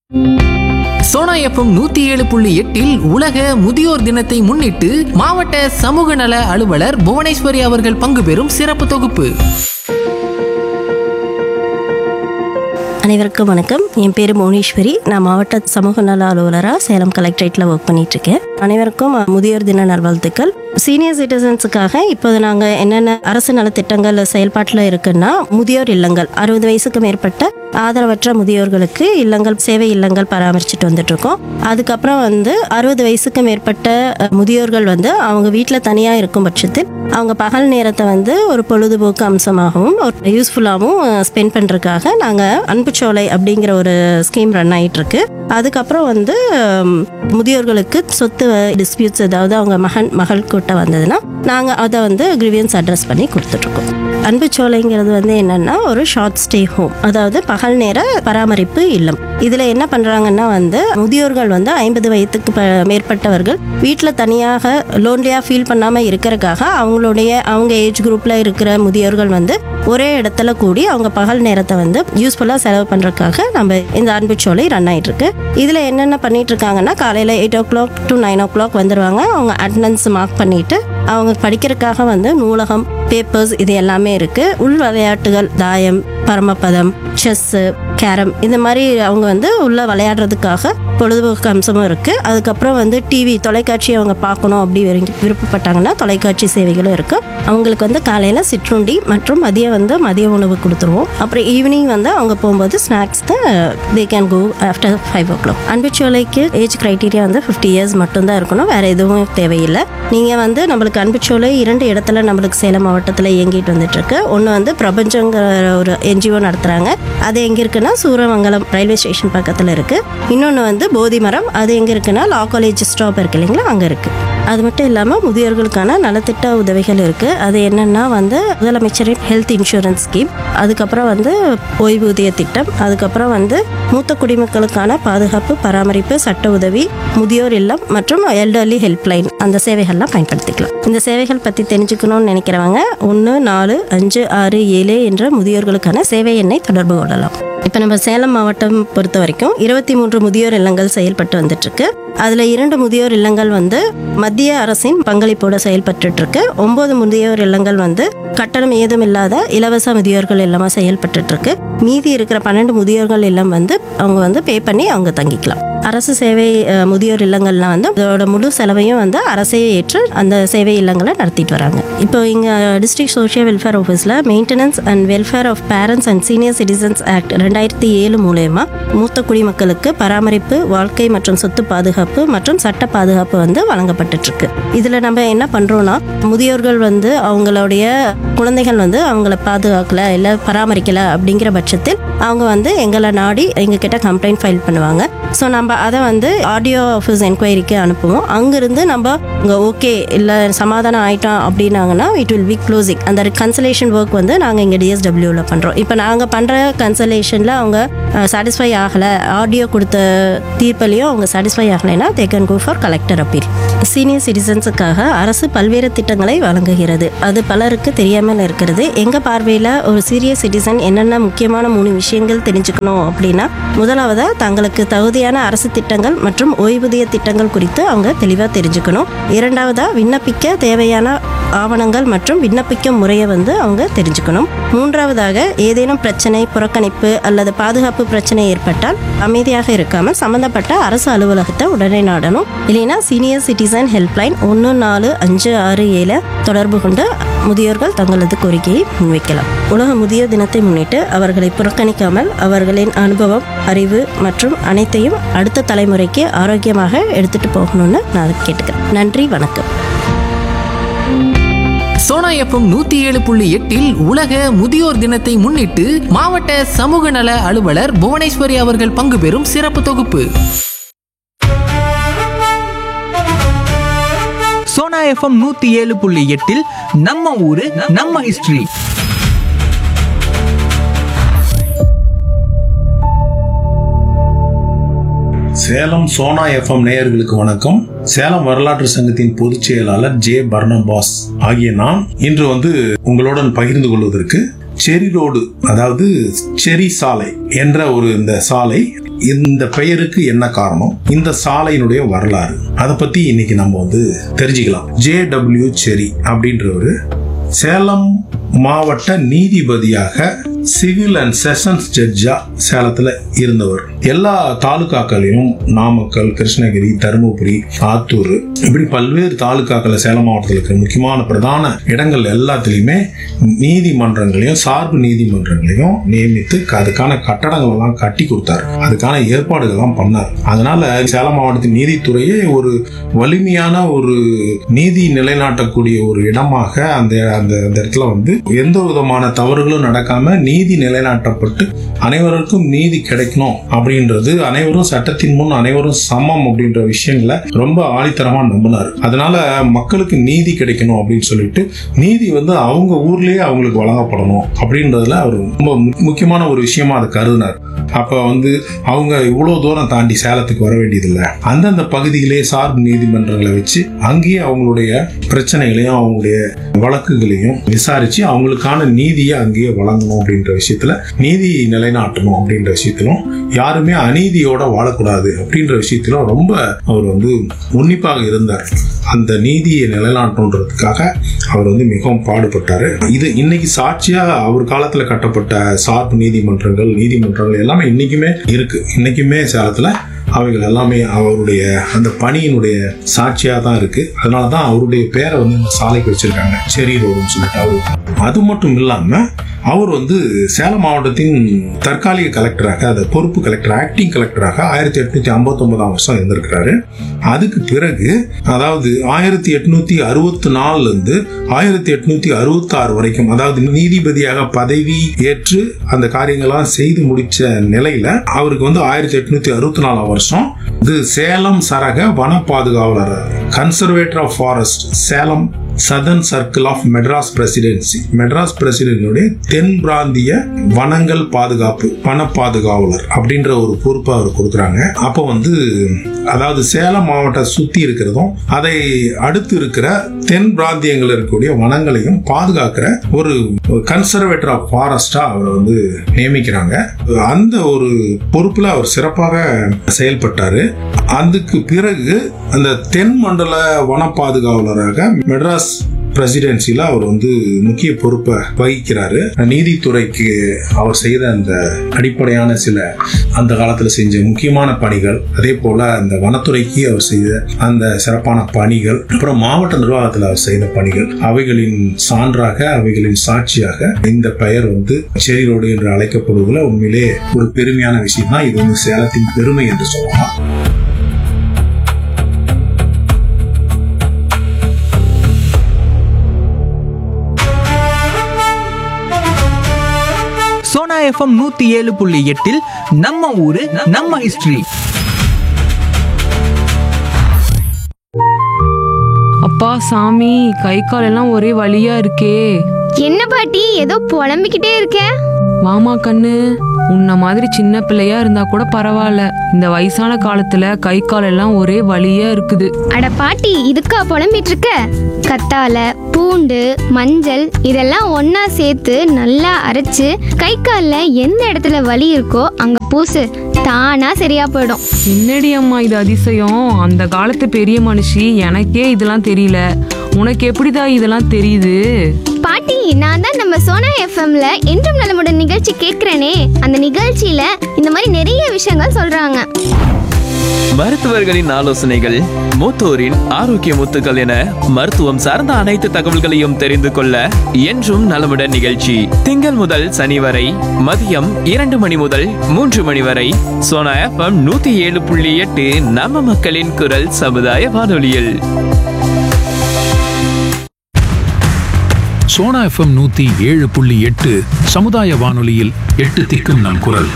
Sona FM நூத்தி ஏழு புள்ளி எட்டில் உலக முதியோர் தினத்தை முன்னிட்டு மாவட்ட சமூக நல அலுவலர் புவனேஸ்வரி அவர்கள் பங்கு பெறும் சிறப்பு தொகுப்பு அனைவருக்கும் வணக்கம் என் பேர் புவனேஸ்வரி நான் மாவட்ட சமூக நல அலுவலராக சேலம் கலெக்டரேட்டில் ஒர்க் பண்ணிட்டு இருக்கேன் அனைவருக்கும் முதியோர் தின நல்வாழ்த்துக்கள் சீனியர் சிட்டிசன்ஸுக்காக இப்போது நாங்கள் என்னென்ன அரசு நலத்திட்டங்கள் செயல்பாட்டில் இருக்குன்னா முதியோர் இல்லங்கள் அறுபது வயசுக்கு மேற்பட்ட ஆதரவற்ற முதியோர்களுக்கு இல்லங்கள் சேவை இல்லங்கள் பராமரிச்சுட்டு வந்துட்டு இருக்கோம் அதுக்கப்புறம் வந்து அறுபது வயசுக்கு மேற்பட்ட அஹ், முதியோர்கள் வந்து அவங்க வீட்டில் தனியாக இருக்கும் பட்சத்தில் அவங்க பகல் நேரத்தை வந்து ஒரு பொழுதுபோக்கு அம்சமாகவும் ஒரு யூஸ்ஃபுல்லாகவும் ஸ்பெண்ட் பண்ணுறதுக்காக நாங்கள் அன்புச்சோலை அப்படிங்கிற ஒரு ஸ்கீம் ரன் ஆயிட்டு இருக்கு அதுக்கப்புறம் வந்து ஹம், முதியோர்களுக்கு சொத்து டிஸ்பியூட்ஸ் ஏதாவது அவங்க மகன் மகள் கூட்ட வந்ததுன்னா நாங்கள் அதை வந்து கிரிவியன்ஸ் அட்ரஸ் பண்ணி கொடுத்துட்ருக்கோம் அன்புச்சோலைங்கிறது வந்து என்னன்னா ஒரு ஷார்ட் ஸ்டே ஹோம் அதாவது பகல் நேர பராமரிப்பு இல்லம் இதில் என்ன பண்ணுறாங்கன்னா வந்து முதியோர்கள் வந்து ஐம்பது வயதுக்கு ப- மேற்பட்டவர்கள் வீட்டில் தனியாக லோன்லியாக ஃபீல் பண்ணாமல் இருக்கிறதுக்காக அவங்களுடைய அவங்க ஏஜ் குரூப்பில் இருக்கிற முதியோர்கள் வந்து ஒரே இடத்துல கூடி அவங்க பகல் நேரத்தை வந்து யூஸ்ஃபுல்லாக செலவு பண்ணுறதுக்காக நம்ம இந்த அன்புச்சோலை ரன் ஆயிட்டு இருக்கு இதில் என்னென்ன பண்ணிட்டு இருக்காங்கன்னா காலையில் eight o'clock to nine o'clock வந்துடுவாங்க அவங்க அட்டண்டன்ஸ் மார்க் பண்ணிட்டு அவங்க படிக்கிறதுக்காக வந்து நூலகம் பேப்பர்ஸ் இது எல்லாமே இருக்கு உள் விளையாட்டுகள் தாயம் பரமபதம் செஸ்ஸு கேரம் இந்த மாதிரி அவங்க வந்து உள்ள விளையாடுறதுக்காக பொழுதுபோக்கு அம்சமும் இருக்கு அதுக்கப்புறம் வந்து டிவி தொலைக்காட்சி அவங்க பார்க்கணும் அப்படி விரும்பி- விருப்பப்பட்டாங்கன்னா தொலைக்காட்சி சேவைகளும் இருக்கு அவங்களுக்கு வந்து காலையில சிற்றுண்டி மற்றும் மதியம் வந்து மதிய உணவு கொடுத்துருவோம் அப்புறம் ஈவினிங் வந்து அவங்க போகும்போது snacks they can go after five o'clock அன்புச்சோலைக்கு ஏஜ் கிரைட்டீரியா வந்து ஃபிஃப்டி இயர்ஸ் மட்டும்தான் இருக்கணும் வேற எதுவும் தேவையில்லை நீங்கள் வந்து நம்மளுக்கு அன்புச்சோலை இரண்டு இடத்துல நம்மளுக்கு சேலம் மாவட்டத்தில் இயங்கிட்டு வந்துட்டு இருக்கு ஒன்று வந்து பிரபஞ்சங்கிற ஒரு என்ஜிஓ நடத்துகிறாங்க அது எங்கே இருக்குன்னா சூரமங்கலம் ரயில்வே ஸ்டேஷன் பக்கத்தில் இருக்கு இன்னொன்று வந்து போதி மரம் அது எங்கே இருக்குன்னா லா காலேஜ் ஸ்டாப் இருக்கு இல்லைங்களா அங்கே இருக்கு அது மட்டும் இல்லாமல் முதியோர்களுக்கான நலத்திட்ட உதவிகள் இருக்கு அது என்னன்னா வந்து முதலமைச்சரின் ஹெல்த் இன்சூரன்ஸ் ஸ்கீம் அதுக்கப்புறம் வந்து ஓய்வூதிய திட்டம் அதுக்கப்புறம் வந்து மூத்த குடிமக்களுக்கான பாதுகாப்பு பராமரிப்பு சட்ட உதவி முதியோர் இல்லம் மற்றும் எல்டர்லி ஹெல்ப்லைன் அந்த சேவைகள்லாம் பயன்படுத்திக்கலாம் இந்த சேவைகள் பற்றி தெரிஞ்சுக்கணும்னு நினைக்கிறவங்க ஒன்று நாலு அஞ்சு ஆறு ஏழு என்ற முதியோர்களுக்கான சேவை எண்ணை தொடர்பு கொள்ளலாம் இப்போ நம்ம சேலம் மாவட்டம் பொறுத்த வரைக்கும் இருபத்தி மூன்று முதியோர் இல்லங்கள் செயல்பட்டு வந்துட்டு இருக்கு அதில் இரண்டு முதியோர் இல்லங்கள் வந்து மத்திய அரசின் பங்களிப்போட செயல்பட்டு இருக்கு ஒன்பது முதியோர் இல்லங்கள் வந்து கட்டணம் ஏதும் இல்லாத இலவச முதியோர்கள் இல்லமா செயல்பட்டு இருக்கு மீதி இருக்கிற பன்னெண்டு முதியோர்கள் இல்லம் வந்து அவங்க வந்து பே பண்ணி அவங்க தங்கிக்கலாம் அரசு சேவை அஹ், முதியோர் இல்லங்கள்லாம் வந்து அதோட முழு செலவையும் வந்து அரசே ஏற்று அந்த சேவை இல்லங்களை நடத்திட்டு வராங்க இப்போ இங்கே டிஸ்ட்ரிக்ட் சோஷியல் வெல்ஃபேர் ஆஃபீஸில் maintenance and welfare of parents and senior citizens act ரெண்டாயிரத்தி ஏழு மூலயமா மூத்த குடிமக்களுக்கு பராமரிப்பு வாழ்க்கை மற்றும் சொத்து பாதுகாப்பு மற்றும் சட்ட பாதுகாப்பு வந்து வழங்கப்பட்டுட்டு இருக்கு இதில் நம்ம என்ன பண்ணுறோம்னா முதியோர்கள் வந்து அவங்களுடைய குழந்தைகள் வந்து அவங்கள பாதுகாக்கல இல்லை பராமரிக்கல அப்படிங்கிற பட்சத்தில் அவங்க வந்து எங்களை நாடி எங்ககிட்ட கம்ப்ளைண்ட் ஃபைல் பண்ணுவாங்க ஸோ நம்ம அதை வந்து ஆடியோ ஆஃபீஸ் என்கொயரிக்கு அனுப்புவோம் அங்கிருந்து நம்ம இங்கே ஓகே இல்லை சமாதானம் ஆயிட்டோம் அப்படின்னாங்கன்னா இட் வில் பி க்ளோசிங் அந்த கன்சலேஷன் ஒர்க் வந்து நாங்கள் இங்கே டிஎஸ்டபிள்யூவில் பண்ணுறோம் இப்போ நாங்கள் பண்ணுற கன்சலேஷனில் அவங்க சாட்டிஸ்ஃபை ஆகலை ஆடியோ கொடுத்த தீர்ப்புலையும் அவங்க சாட்டிஸ்ஃபை ஆகலைன்னா they can go for collector appeal senior சிட்டிசன்ஸுக்காக அரசு பல்வேறு திட்டங்களை வழங்குகிறது அது பலருக்கு தெரியாமல் இருக்கிறது எங்கள் பார்வையில் ஒரு சீரியஸ் சிட்டிசன் என்னென்ன முக்கியமான மூணு விஷயங்கள் தெரிஞ்சுக்கணும் அப்படின்னா முதலாவதா தங்களுக்கு தகுதியான அரசு திட்டங்கள் மற்றும் ஓய்வூதிய திட்டங்கள் குறித்து அவங்க தெளிவாக தெரிஞ்சுக்கணும் இரண்டாவதா விண்ணப்பிக்க தேவையான ஆவணங்கள் மற்றும் விண்ணப்பிக்கும் முறையை வந்து அவங்க தெரிஞ்சுக்கணும் மூன்றாவதாக ஏதேனும் பிரச்சனை புறக்கணிப்பு அல்லது பாதுகாப்பு பிரச்சனை ஏற்பட்டால் அமைதியாக இருக்காமல் சம்பந்தப்பட்ட அரசு அலுவலகத்தை உடனே நாடணும் இல்லைன்னா சீனியர் சிட்டிசன் ஹெல்ப்லைன் ஒன்று நாலு அஞ்சு ஆறு ஏழு தொடர்பு கொண்டு முதியோர்கள் தங்களது கோரிக்கையை முன்வைக்கலாம் உலக முதியோர் தினத்தை முன்னிட்டு அவர்களை புறக்கணிக்காமல் அவர்களின் அனுபவம் அறிவு மற்றும் அனைத்தையும் அடுத்த தலைமுறைக்கு ஆரோக்கியமாக எடுத்துட்டு போகணும்னு நான் கேட்டுக்கிறேன் நன்றி வணக்கம் சோனா எஃப்எம் நூத்தி ஏழு புள்ளி எட்டில் உலக முதியோர் தினத்தை முன்னிட்டு மாவட்ட சமூக நல அலுவலர் புவனேஸ்வரி அவர்கள் பங்கு பெறும் சிறப்பு தொகுப்பு சோனா எஃப்எம் நூத்தி ஏழு புள்ளி எட்டில் நம்ம ஊரு நம்ம ஹிஸ்டரி சேலம் சோனா எஃப்எம் நேயர்களுக்கு வணக்கம் சேலம் வரலாற்று சங்கத்தின் பொதுச் செயலாளர் ஜே பர்னபாஸ் ஆகிய நான் இன்று வந்து உங்களுடன் பகிர்ந்து கொள்வதற்கு செரி ரோடு அதாவது செரி சாலை என்ற ஒரு இந்த சாலை இந்த பெயருக்கு என்ன காரணம் இந்த சாலையினுடைய வரலாறு அதை பத்தி இன்னைக்கு நம்ம வந்து தெரிஞ்சுக்கலாம் ஜே டபிள்யூ செரி அப்படின்றவரு சேலம் மாவட்ட நீதிபதியாக சிவில் அண்ட் செஷன்ஸ் ஜட்ஜா சேலத்துல இருந்தவர் எல்லா தாலுகாக்களையும் நாமக்கல் கிருஷ்ணகிரி தருமபுரி ஆத்தூர் இப்படி பல்வேறு தாலுகாக்கள் சேலம் மாவட்டத்தில் இருக்கிற முக்கியமான பிரதான இடங்கள் எல்லாத்துலேயுமே நீதிமன்றங்களையும் சார்பு நீதிமன்றங்களையும் நியமித்து அதுக்கான கட்டடங்கள் எல்லாம் கட்டி கொடுத்தாரு அதுக்கான ஏற்பாடுகள்லாம் பண்ணார் அதனால சேலம் மாவட்டத்தின் நீதித்துறையே ஒரு வலிமையான ஒரு நீதி நிலைநாட்டக்கூடிய ஒரு இடமாக அந்த அந்த அந்த இடத்துல வந்து எந்த விதமான தவறுகளும் நடக்காம நீதி நிலைநாட்டப்பட்டு அனைவருக்கும் நீதி கிடைக்கணும் அப்படின்றது அனைவரும் சட்டத்தின் முன் அனைவரும் சமம் அப்படின்ற விஷயங்களை ரொம்ப ஆணித்தரமா நம்பினார் அதனால மக்களுக்கு நீதி கிடைக்கணும் அப்படின்னு சொல்லிட்டு நீதி வந்து அவங்க ஊர்லயே அவங்களுக்கு வழங்கப்படணும் அப்படின்றதுல அவர் ரொம்ப மு- முக்கியமான ஒரு விஷயமா அதை கருதினார் அப்ப வந்து அவங்க இவ்வளவு தூரம் தாண்டி சேலத்துக்கு வர வேண்டியதில்லை அந்தந்த பகுதியிலே சார்பு நீதிமன்றங்களை வச்சு அங்கேயே அவங்களுடைய பிரச்சனைகளையும் அவங்களுடைய வழக்குகளையும் விசாரிச்சு அவங்களுக்கான நீதியை அங்கேயே வழங்கணும் அப்படின்ற விஷயத்துல நீதி நிலைநாட்டணும் அப்படின்ற விஷயத்திலும் யாருமே அநீதியோட வாழக்கூடாது அப்படின்ற விஷயத்திலும் ரொம்ப அவர் வந்து உன்னிப்பாக இருந்தார் அந்த நீதியை நிலைநாட்டணுன்றதுக்காக அவர் வந்து மிகவும் பாடுபட்டாரு இது இன்னைக்கு சாட்சியா அவர் காலத்துல கட்டப்பட்ட சார்பு நீதிமன்றங்கள் நீதிமன்றங்கள் எல்லாமே இன்னைக்குமே இருக்கு இன்னைக்குமே சேலத்துல அவைகள் எல்லாமே அவருடைய அந்த பணியினுடைய சாட்சியா தான் இருக்கு அதனால தான் அவருடைய பேரை வந்து இந்த சாலைக்கு வச்சிருக்காங்க செரி ரோடுன்னு சொல்லிட்டு அவரு அது மட்டும் இல்லாம அவர் வந்து சேலம் மாவட்டத்தின் தற்காலிக கலெக்டராக அது பொறுப்பு கலெக்டர் ஆக்டிங் கலெக்டராக ஆயிரத்தி எட்நூத்தி ஐம்பத்தி ஒன்பதாம் வருஷம் இருந்திருக்கிறாரு அதுக்கு பிறகு அதாவது ஆயிரத்தி எட்நூத்தி அறுபத்தி நாலுல இருந்து ஆயிரத்தி எட்நூத்தி அறுபத்தி ஆறு வரைக்கும் அதாவது நீதிபதியாக பதவி ஏற்று அந்த காரியங்கள்லாம் செய்து முடிச்ச நிலையில அவருக்கு வந்து ஆயிரத்தி எட்நூத்தி அறுபத்தி நாலாம் வருஷம் இது சேலம் சரக வன பாதுகாவலர் conservator of forest Salem southern circle of Madras presidency Madras பிரசிடென்சியுடைய தென் பிராந்திய வனங்கள் பாதுகாப்பு வன பாதுகாவலர் அப்படின்ற ஒரு பொறுப்பை அவர் கொடுக்குறாங்க அப்போ வந்து அதாவது சேலம் மாவட்டம் சுத்தி இருக்கிறதும் அதை அடுத்து இருக்கிற தென் பிராந்தியங்கள் இருக்கக்கூடிய வனங்களையும் பாதுகாக்கிற ஒரு கன்சர்வேட்டர் ஆஃப் ஃபாரஸ்டா அவரை வந்து நியமிக்கிறாங்க அந்த ஒரு பொறுப்புல அவர் சிறப்பாக செயல்பட்டாரு அதுக்கு பிறகு அந்த தென் மண்டல வன பாதுகாவலராக மெட்ராஸ் பிரசிடென்சில அவர் வந்து முக்கிய பொறுப்பை வகிக்கிறாரு நீதித்துறைக்கு அவர் செய்த அந்த அடிப்படையான சில அந்த காலத்துல செஞ்ச முக்கியமான பணிகள் அதே போல அந்த வனத்துறைக்கு அவர் செய்த அந்த சிறப்பான பணிகள் அப்புறம் மாவட்ட நிர்வாகத்தில் அவர் செய்த பணிகள் அவைகளின் சான்றாக அவைகளின் சாட்சியாக இந்த பெயர் வந்து செரி ரோடு என்று அழைக்கப்படுவதில் உண்மையிலே ஒரு பெருமையான விஷயம் தான் இது வந்து சேலத்தின் பெருமை என்று சொல்லலாம் சோனா எஃப்எம் நூத்தி ஏழு புள்ளி எட்டில் நம்ம ஊரு நம்ம ஹிஸ்டரி அப்பா சாமி கை கால் எல்லாம் ஒரே வலியா இருக்கே என்ன பாட்டி ஏதோ புலம்பிக்கிட்டே இருக்க வாமா கண்ணு உன்ன மாதிரி சின்ன பிள்ளையா இருந்தா கூட பரவாயில்ல இந்த வயசான காலத்துல கை கால் எல்லாம் ஒரே வலியா இருக்குது அட பாட்டி இதுக்கா புலம்பிட்டு இருக்க கத்தால பூண்டு மஞ்சள் இதெல்லாம் ஒண்ணா சேர்த்து நல்லா அரைச்சு கை கால்ல எந்த இடத்துல வலி இருக்கோ அங்க பூசு தானா சரியா போயிடும் என்னடி அம்மா இது அதிசயம் அந்த காலத்து பெரிய மனுஷி எனக்கே இதெல்லாம் தெரியல உனக்கு எப்படிதான் இதெல்லாம் தெரியுது பாட்டி நான் தான் நம்ம சோனா எஃப்எம்ல என்றும் நலமுடன் நிகழ்ச்சி கேட்கிறேனே அந்த நிகழ்ச்சியில இந்த மாதிரி நிறைய விஷயங்கள் சொல்றாங்க மருத்துவர்களின் ஆலோசனைகள் மூத்தோரின் ஆரோக்கிய முத்துக்கள் என மருத்துவம் சார்ந்த அனைத்து தகவல்களையும் தெரிந்து கொள்ள என்றும் நலமுடன் நிகழ்ச்சி திங்கள் முதல் சனி வரை மதியம் இரண்டு மணி முதல் மூன்று மணி வரை சோனா எஃப்எம் நூத்தி ஏழு புள்ளி எட்டு நம்ம மக்களின் குரல் சமுதாய வானொலியில் சோனா எஃப்எம் நூத்தி ஏழு புள்ளி எட்டு சமுதாய வானொலியில் எட்டு திக்கும் நம் குரல்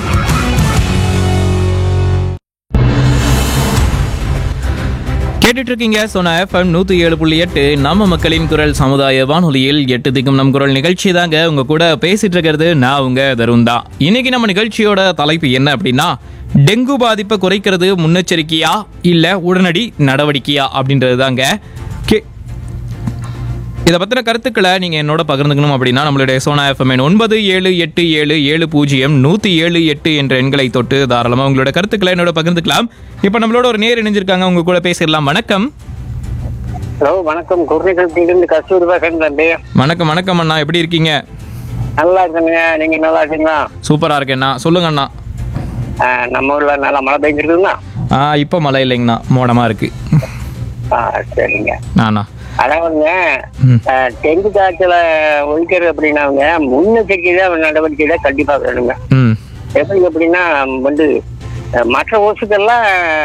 கேட்டுட்டு இருக்கீங்க சோனா எஃப்எம் நூத்தி ஏழு புள்ளி எட்டு நம்ம மக்களின் குரல் சமுதாய வானொலியில் எட்டு திக்கும் நம் குரல் நிகழ்ச்சி தாங்க உங்க கூட பேசிட்டு இருக்கிறது நான் உங்க தருண் தான் இன்னைக்கு நம்ம நிகழ்ச்சியோட தலைப்பு என்ன அப்படின்னா டெங்கு பாதிப்பை குறைக்கிறது முன்னெச்சரிக்கையா இல்ல உடனடி நடவடிக்கையா அப்படின்றது தாங்க கே இதை பற்றின கருத்துக்களை நீங்கள் என்னோட பகிர்ந்துக்கணும் அப்படின்னா நம்மளுடைய சோனா எஃப்எம் ஒன்பது ஏழு எட்டு ஏழு ஏழு பூஜ்ஜியம் நூற்றி ஏழு எட்டு என்ற எண்களை தொட்டு தாராளமாக உங்களோட கருத்துக்களை என்னோட பகிர்ந்துக்கலாம் இப்போ நம்மளோட ஒரு நேர் இணைஞ்சிருக்காங்க உங்க கூட பேசிடலாம் வணக்கம் ஹலோ வணக்கம் குருணிகள்கிட்ட கஸ்தூரி பேசுறேன் தம்பி வணக்கம் வணக்கம் அண்ணா எப்படி இருக்கீங்க நல்லா இருக்கேனுங்க நீங்க நல்லா இருக்கீங்களா சூப்பராக இருக்கேண்ணா சொல்லுங்க அண்ணா ஆ, நம்ம ஊர்ல நல்லா மழை பெஞ்சிருக்குங்களா ஆ இப்போ மழை இல்லைங்கண்ணா மோடமாக இருக்கு ஆ சரிங்க ஆண்ணா அதாவதுங்க ம். ஆ, டெங்கு காய்ச்சல ஒழிக்கிறது அப்படின்னாங்க முன்னெச்சரிக்கை தான் நடவடிக்கை தான் கண்டிப்பா வேணுங்க ம் எப்படி எப்படின்னா வந்து அஹ், மற்ற ஓசுக்கெல்லாம்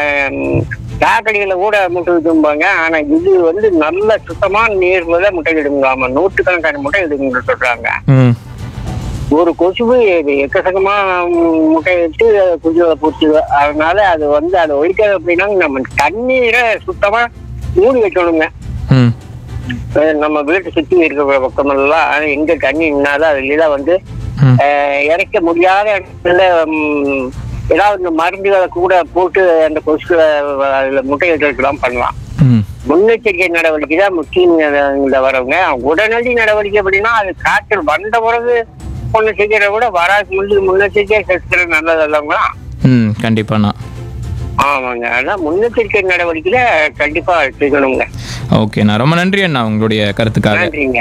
சாக்கடையில கூட முட்டை விட்டும்பாங்க ஆனா இது வந்து நல்ல சுத்தமான நீர்ல முட்டை இடுங்களாம நூற்றுக்கணக்கான முட்டை இடுங்க சொல்றாங்க ம் ஒரு கொசுவு இது எக்கச்சக்கமா ம், முட்டையிட்டு குஞ்சுகளை பூச்சிது அதனால அது வந்து அதை ஒழிக்கிறது அப்படின்னா நம்ம தண்ணீரை சுத்தமா மூடி வைக்கணுங்க ம் அஹ் நம்ம வீட்டை சுத்தி இருக்கிற பக்கமெல்லாம் எங்க தண்ணி நின்னாலும் அதுல தான் வந்து ம். அஹ், இறைக்க முடியாத இடத்துல ம், ஏதாவது இந்த மருந்துகளை கூட போட்டு அந்த கொசுக்களை அதுல முட்டையிட்டுலாம் பண்ணலாம் ம் முன்னெச்சரிக்கை நடவடிக்கை தான் முக்கியம் இந்த வரவங்க உடனடி நடவடிக்கை அப்படின்னா அது காய்ச்சல் வந்த பிறகு முன்னெச்சரிக்கையை விட வராது முன்னாடி முன்னெச்சரிக்கை செலுத்துறது நல்லது அல்லவங்களா ம் கண்டிப்பாண்ணா ஆமாங்க அதான் முன்னெச்சரிக்கை நடவடிக்கையில கண்டிப்பா எடுத்துக்கணுங்க ஓகேண்ணா ரொம்ப நன்றி அண்ணா உங்களுடைய கருத்துக்காக நன்றிங்க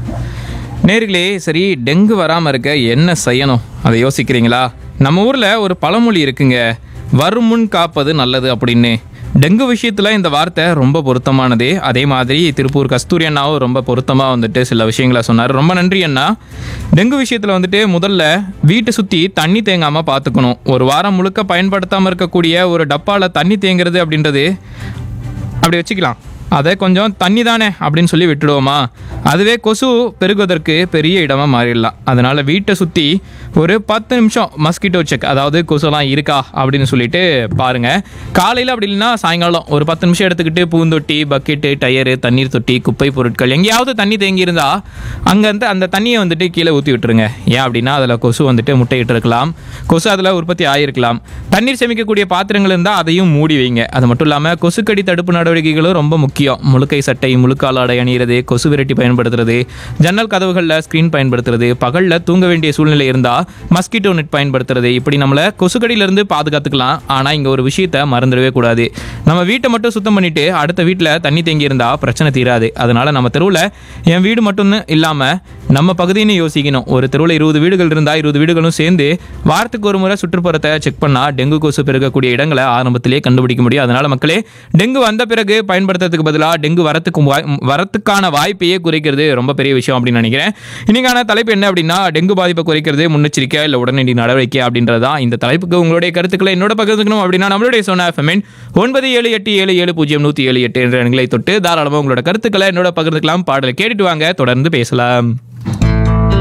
நேர்களே சரி டெங்கு வராமல் இருக்க என்ன செய்யணும் அதை யோசிக்கிறீங்களா நம்ம ஊரில் ஒரு பழமொழி இருக்குங்க வருமுன் காப்பது நல்லது அப்படின்னு டெங்கு விஷயத்தில் இந்த வார்த்தை ரொம்ப பொருத்தமானது அதே மாதிரி திருப்பூர் கஸ்தூரி அண்ணாவும் ரொம்ப பொருத்தமாக வந்துட்டு சில விஷயங்களை சொன்னார் ரொம்ப நன்றி அண்ணா டெங்கு விஷயத்தில் வந்துட்டு முதல்ல வீட்டை சுற்றி தண்ணி தேங்காமல் பார்த்துக்கணும் ஒரு வாரம் முழுக்க பயன்படுத்தாமல் இருக்கக்கூடிய ஒரு டப்பாவில் தண்ணி தேங்குறது அப்படின்றது அப்படி வச்சுக்கலாம் அதை கொஞ்சம் தண்ணி தானே அப்படின்னு சொல்லி விட்டுடுவோமா அதுவே கொசு பெருகுவதற்கு பெரிய இடமா மாறிடலாம் அதனால வீட்டை சுற்றி ஒரு பத்து நிமிஷம் மஸ்கிட்டோ செக் அதாவது கொசுலாம் இருக்கா அப்படின்னு சொல்லிட்டு பாருங்க காலையில் அப்படி இல்லைன்னா சாயங்காலம் ஒரு பத்து நிமிஷம் எடுத்துக்கிட்டு பூந்தொட்டி பக்கெட்டு டயரு தண்ணீர் தொட்டி குப்பை பொருட்கள் எங்கேயாவது தண்ணி தேங்கி இருந்தா அங்கேருந்து அந்த தண்ணியை வந்துட்டு கீழே ஊற்றி விட்டுருங்க ஏன் அப்படின்னா அதில் கொசு வந்துட்டு முட்டையிட்டு இருக்கலாம் கொசு அதில் உற்பத்தி ஆகிருக்கலாம் தண்ணீர் சேமிக்கக்கூடிய பாத்திரங்கள் இருந்தால் அதையும் மூடி வைங்க அது மட்டும் இல்லாமல் கொசுக்கடி தடுப்பு நடவடிக்கைகளும் ரொம்ப முக்கியம் முழுக்கை சட்டை முழுக்கால் ஆடை அணியிறது கொசு விரட்டி பயன்படுத்துறது ஜன்னல் கதவுகளில் ஸ்க்ரீன் பயன்படுத்துறது பகலில் தூங்க வேண்டிய சூழ்நிலை இருந்தால் மஸ்கிட்டோ நெட் பயன்படுத்துறது இப்படி நம்மளை கொசுக்கடியிலிருந்து பாதுகாத்துக்கலாம் ஆனால் இங்கே ஒரு விஷயத்தை மறந்துடவே கூடாது நம்ம வீட்டை மட்டும் சுத்தம் பண்ணிட்டு அடுத்த வீட்டில் தண்ணி தேங்கி இருந்தால் பிரச்சனை தீராது அதனால நம்ம தெருவில் என் வீடு மட்டும் இல்லாமல் நம்ம பகுதின்னு யோசிக்கணும் ஒரு தெருவில் இருபது வீடுகள் இருந்தால் இருபது வீடுகளும் சேர்ந்து வாரத்துக்கு ஒரு முறை சுற்றுப்புறத்தை செக் பண்ணால் டெங்கு கொசு பெருகக்கூடிய இடங்களை ஆரம்பத்திலே கண்டுபிடிக்க முடியும் அதனால மக்களே டெங்கு வந்த பிறகு பயன்படுத்துறதுக்கு பதிலாக டெங்கு வரத்துக்கு வாய் வரத்துக்கான வாய்ப்பையே குறைக்கிறது ரொம்ப பெரிய விஷயம் அப்படின்னு நினைக்கிறேன் இன்னைக்கான தலைப்பு என்ன அப்படின்னா டெங்கு பாதிப்பை குறைக்கிறது முன்னெச்சரிக்கை இல்லை உடனடி நடவடிக்கை அப்படின்றது தான் இந்த தலைப்புக்கு உங்களுடைய கருத்துக்களை என்னோட பகிர்ந்துக்கணும் அப்படின்னா நம்மளுடைய சொன்ன எஃப்எம்என் ஒன்பது ஏழு எட்டு ஏழு ஏழு பூஜ்ஜியம் நூற்றி ஏழு எட்டு என்ற எண்களை தொட்டு தாராளமாக உங்களோட கருத்துக்களை என்னோட பகிர்ந்துக்கலாம் பாடலை கேட்டுட்டு வாங்க தொடர்ந்து பேசலாம்